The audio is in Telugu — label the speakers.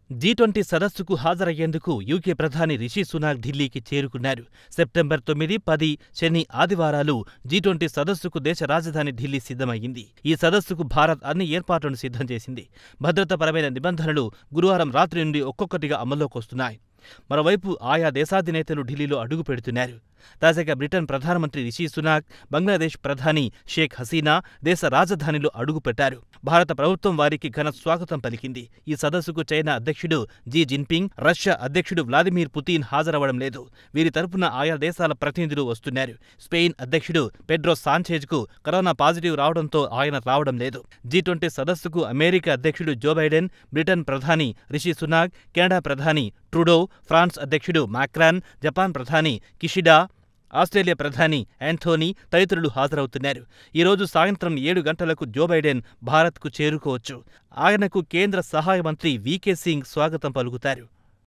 Speaker 1: జీ ట్వంటీ సదస్సుకు హాజరయ్యేందుకు యూకే ప్రధాని రిషి సునాక్ ఢిల్లీకి చేరుకున్నారు సెప్టెంబర్ తొమ్మిది పది శని ఆదివారాలు జీ ట్వంటీ సదస్సుకు దేశ రాజధాని ఢిల్లీ సిద్ధమయ్యింది ఈ సదస్సుకు భారత్ అన్ని ఏర్పాట్లను సిద్ధం చేసింది భద్రతాపరమైన నిబంధనలు గురువారం రాత్రి నుండి ఒక్కొక్కటిగా అమల్లోకొస్తున్నాయి మరోవైపు ఆయా దేశాధినేతలు ఢిల్లీలో అడుగు పెడుతున్నారు తాజాగా బ్రిటన్ ప్రధానమంత్రి రిషి సునాక్ బంగ్లాదేశ్ ప్రధాని షేక్ హసీనా దేశ రాజధానిలో అడుగుపెట్టారు భారత ప్రభుత్వం వారికి ఘన స్వాగతం పలికింది ఈ సదస్సుకు చైనా అధ్యక్షుడు జీ జిన్పింగ్ రష్యా అధ్యక్షుడు వ్లాదిమిర్ పుతిన్ హాజరవడం లేదు వీరి తరపున ఆయా దేశాల ప్రతినిధులు వస్తున్నారు స్పెయిన్ అధ్యక్షుడు పెడ్రో సాంచేజ్కు కరోనా పాజిటివ్ రావడంతో ఆయన రావడం లేదు జీ ట్వంటీ సదస్సుకు అమెరికా అధ్యక్షుడు జో బైడెన్ బ్రిటన్ ప్రధాని రిషి సునాక్ కెనడా ప్రధాని ట్రూడో ఫ్రాన్స్ అధ్యక్షుడు మాక్రాన్ జపాన్ ప్రధాని కిషిడా ఆస్ట్రేలియా ప్రధాని యాంథోనీ తదితరులు హాజరవుతున్నారు ఈ రోజు సాయంత్రం ఏడు గంటలకు జో బైడెన్ భారత్కు చేరుకోవచ్చు ఆయనకు కేంద్ర సహాయ మంత్రి వీకే సింగ్ స్వాగతం పలుకుతారు